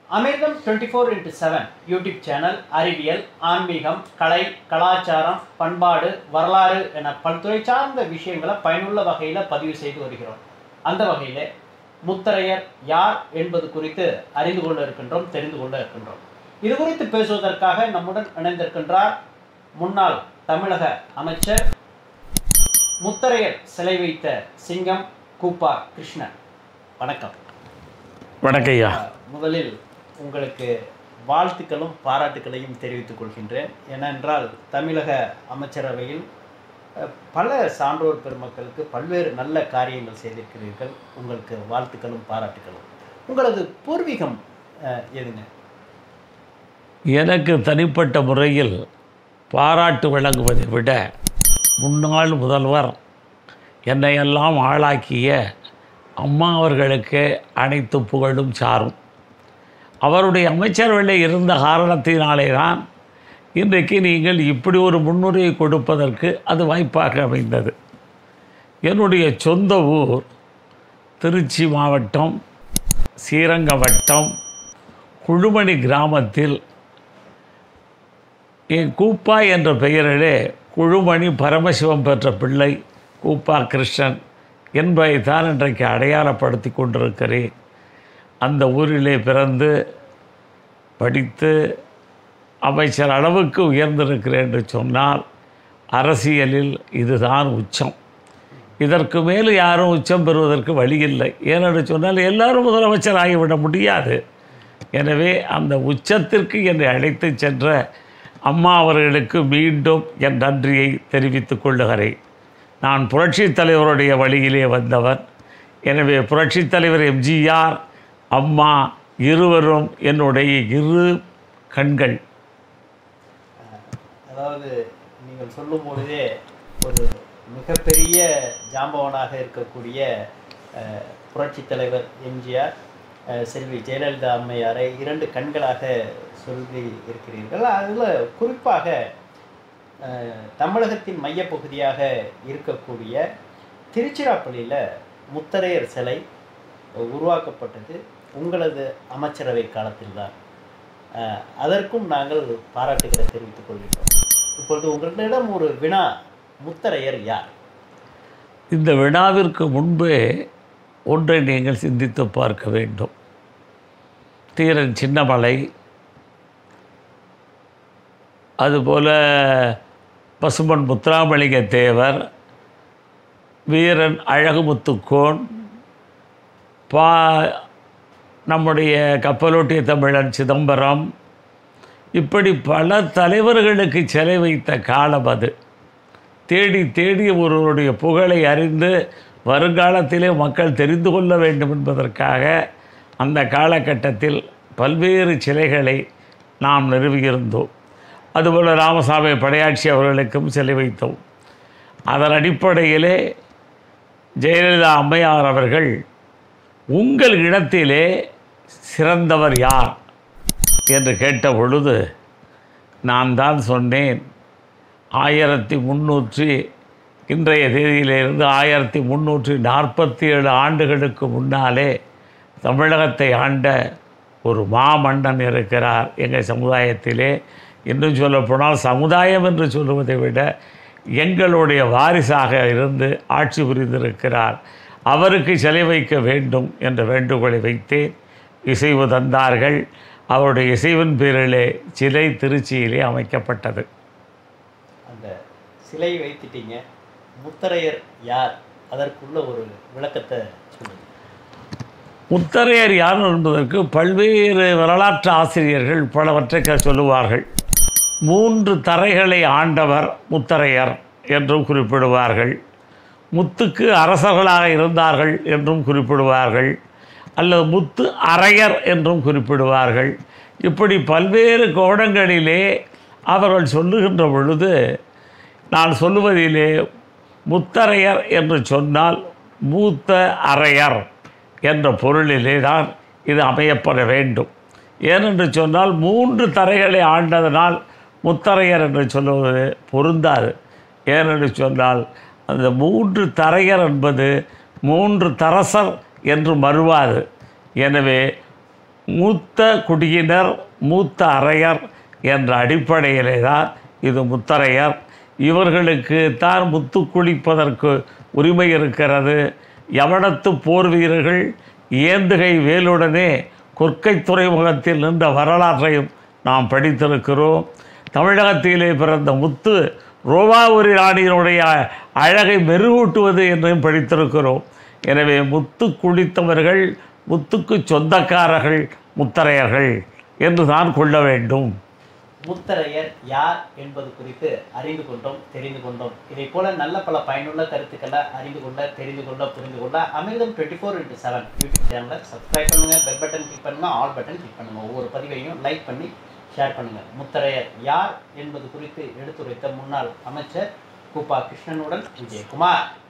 அமிர்தம் twenty four into seven YouTube channel அறிவியல் ஆன்மீகம் கலை கலாச்சாரம் பண்பாடு வரலாறு என பல்துறை சார்ந்த விஷயங்களை பயனுள்ள வகையில் பதிவு செய்து வருகிறோம் அந்த வகையில் முத்தரையர் யார் என்பது குறித்து அறிந்து கொள்ள இருக்கின்றோம் தெரிந்து கொள்ள இருக்கின்றோம் இது குறித்து பேசுவதற்காக நம்முடன் இணைந்திருக்கின்றார் முன்னாள் தமிழக அமைச்சர் முத்தரையர் சிலை வைத்த சிங்கம் கூப்பா கிருஷ்ணன் வணக்கம் வணக்கய்யா முதலில் உங்களுக்கு வாழ்த்துக்களும் பாராட்டுக்களையும் தெரிவித்துக் கொள்கின்றேன் ஏனென்றால் தமிழக அமைச்சரவையில் அஹ், பல சான்றோர் பெருமக்களுக்கு பல்வேறு நல்ல காரியங்கள் செய்திருக்கிறீர்கள் உங்களுக்கு வாழ்த்துக்களும் பாராட்டுக்களும் உங்களது பூர்வீகம் அஹ், எதுங்க எனக்கு தனிப்பட்ட முறையில் பாராட்டு வழங்குவதை விட முன்னாள் முதல்வர் என்னையெல்லாம் ஆளாக்கிய அம்மா அவர்களுக்கு அனைத்து புகழும் சாரும் அவருடைய அமைச்சரவையில் இருந்த காரணத்தினாலே தான் இன்றைக்கு நீங்கள் இப்படி ஒரு முன்னுரையை கொடுப்பதற்கு அது வாய்ப்பாக அமைந்தது என்னுடைய சொந்த ஊர் திருச்சி மாவட்டம் ஸ்ரீரங்கம் வட்டம் குழுமணி கிராமத்தில் என் கூப்பா என்ற பெயரிலே குழுமணி பரமசிவம் பெற்ற பிள்ளை கூப்பா கிருஷ்ணன் என்பதை தான் இன்றைக்கு அடையாளப்படுத்தி கொண்டிருக்கிறேன் அந்த ஊரிலே பிறந்து படித்து அமைச்சர் அளவுக்கு உயர்ந்திருக்கிறேன் என்று சொன்னால் அரசியலில் இதுதான் உச்சம் இதற்கு மேல் யாரும் உச்சம் பெறுவதற்கு வழி இல்லை ஏனென்று சொன்னால் எல்லாரும் முதலமைச்சர் ஆகிவிட முடியாது எனவே அந்த உச்சத்திற்கு என்னை அழைத்து சென்ற அம்மா அவர்களுக்கு மீண்டும் என் நன்றியை தெரிவித்துக் கொள்ளுகிறேன் நான் புரட்சித் தலைவருடைய வழியிலே வந்தவன் எனவே புரட்சித் தலைவர் எம்ஜிஆர் அம்மா இருவரும் என்னுடைய இரு கண்கள் அதாவது நீங்கள் சொல்லும் பொழுதே ஒரு மிகப்பெரிய ஜாம்பவனாக இருக்கக்கூடிய அஹ், புரட்சித் தலைவர் எம்ஜிஆர் அஹ், செல்வி ஜெயலலிதா அம்மையாரை இரண்டு கண்களாக சொல்லி இருக்கிறீர்கள் அதில் குறிப்பாக அஹ், தமிழகத்தின் மையப்பகுதியாக இருக்கக்கூடிய திருச்சிராப்பள்ளியில் முத்தரையர் சிலை உருவாக்கப்பட்டது உங்களது அமைச்சரவை காலத்தில்தான் அஹ், அதற்கும் நாங்கள் பாராட்டுகளை தெரிவித்துக் கொள்கிறோம் இப்பொழுது உங்களிடம் ஒரு வினா முத்தரையர் யார் இந்த வினாவிற்கு முன்பே ஒன்றை நீங்கள் சிந்தித்து பார்க்க வேண்டும் தீரன் சின்னமலை அதுபோல பசும்பன் முத்துராமலிங்க தேவர் வீரன் அழகுமுத்துக்கோன் பா நம்முடைய கப்பலோட்டிய தமிழன் சிதம்பரம் இப்படி பல தலைவர்களுக்கு சிலை வைத்த காலம் அது தேடி தேடி ஒருவருடைய புகழை அறிந்து வருங்காலத்திலே மக்கள் தெரிந்து கொள்ள வேண்டும் என்பதற்காக அந்த காலகட்டத்தில் பல்வேறு சிலைகளை நாம் நிறுவியிருந்தோம் அதுபோல் ராமசாமி படையாட்சி அவர்களுக்கும் சிலை வைத்தோம் அதன் அடிப்படையிலே ஜெயலலிதா அம்மையார் அவர்கள் உங்கள் இடத்திலே சிறந்தவர் யார் என்று கேட்ட பொழுது நான் தான் சொன்னேன் ஆயிரத்தி முந்நூற்றி இன்றைய தேதியிலிருந்து ஆயிரத்தி முந்நூற்றி நாற்பத்தி ஏழு ஆண்டுகளுக்கு முன்னாலே தமிழகத்தை ஆண்ட ஒரு மாமன்னன் இருக்கிறார் எங்கள் சமுதாயத்திலே இன்னும் சொல்லப்போனால் சமுதாயம் என்று சொல்லுவதை விட எங்களுடைய வாரிசாக இருந்து ஆட்சி புரிந்திருக்கிறார் அவருக்கு சிலை வைக்க வேண்டும் என்ற வேண்டுகோளை வைத்தேன் இசைவு தந்தார்கள் அவருடைய இசைவின் பேரிலே சிலை திருச்சியிலே அமைக்கப்பட்டது அந்த சிலை வைத்துட்டீங்க முத்தரையர் யார் அதற்குள்ள ஒரு விளக்கத்தை சொல்லுங்க முத்தரையர் யார் என்பதற்கு பல்வேறு வரலாற்று ஆசிரியர்கள் பலவற்றை க- சொல்லுவார்கள் மூன்று தரைகளை ஆண்டவர் முத்தரையர் என்றும் குறிப்பிடுவார்கள் முத்துக்கு அரசர்களாக இருந்தார்கள் என்றும் குறிப்பிடுவார்கள் அல்லது முத்து அரையர் என்றும் குறிப்பிடுவார்கள் இப்படி பல்வேறு கோணங்களிலே அவர்கள் சொல்லுகின்ற பொழுது நான் சொல்லுவதிலே முத்தரையர் என்று சொன்னால் மூத்த அரையர் என்ற பொருளிலே தான் இது அமையப்பட வேண்டும் ஏனென்று சொன்னால் மூன்று தரைகளை ஆண்டதனால் முத்தரையர் என்று சொல்லுவது பொருந்தாது ஏனென்று சொன்னால் அந்த மூன்று தரையர் என்பது மூன்று தரசர் என்று மறுவாது எனவே மூத்த குடியினர் மூத்த அரையர் என்ற அடிப்படையிலே தான் இது முத்தரையர் இவர்களுக்கு தான் முத்து குளிப்பதற்கு உரிமை இருக்கிறது யவனத்து போர் வீரர்கள் ஏந்துகை வேலுடனே கொற்கை துறைமுகத்தில் நின்ற வரலாற்றையும் நாம் படித்திருக்கிறோம் தமிழகத்திலே பிறந்த முத்து ரோமாபுரி ராணியினுடைய அழகை மெருகூட்டுவது என்றும் படித்திருக்கிறோம் எனவே முத்து குளித்தவர்கள் முத்துக்கு சொந்தக்காரர்கள் முத்தரையர்கள் என்று தான் கொள்ள வேண்டும் முத்தரையர் யார் என்பது குறித்து அறிந்து கொண்டோம் தெரிந்து கொண்டோம் இதை போல நல்ல பல பயனுள்ள கருத்துக்களை அறிந்து கொள்ள தெரிந்து கொள்ள புரிந்து கொள்ள Amirtham twenty four into seven YouTube சேனலை சப்ஸ்கிரைப் பண்ணுங்க பெல் பட்டன் கிளிக் பண்ணுங்க ஆல் பட்டன் கிளிக் பண்ணுங்க ஒவ்வொரு பதிவையும் லைக் பண்ணி ஷேர் பண்ணுங்க முத்தரையர் யார் என்பது குறித்து எடுத்துரைத்த முன்னாள் அமைச்சர் கூப்பா கிருஷ்ணனுடன் விஜயகுமார்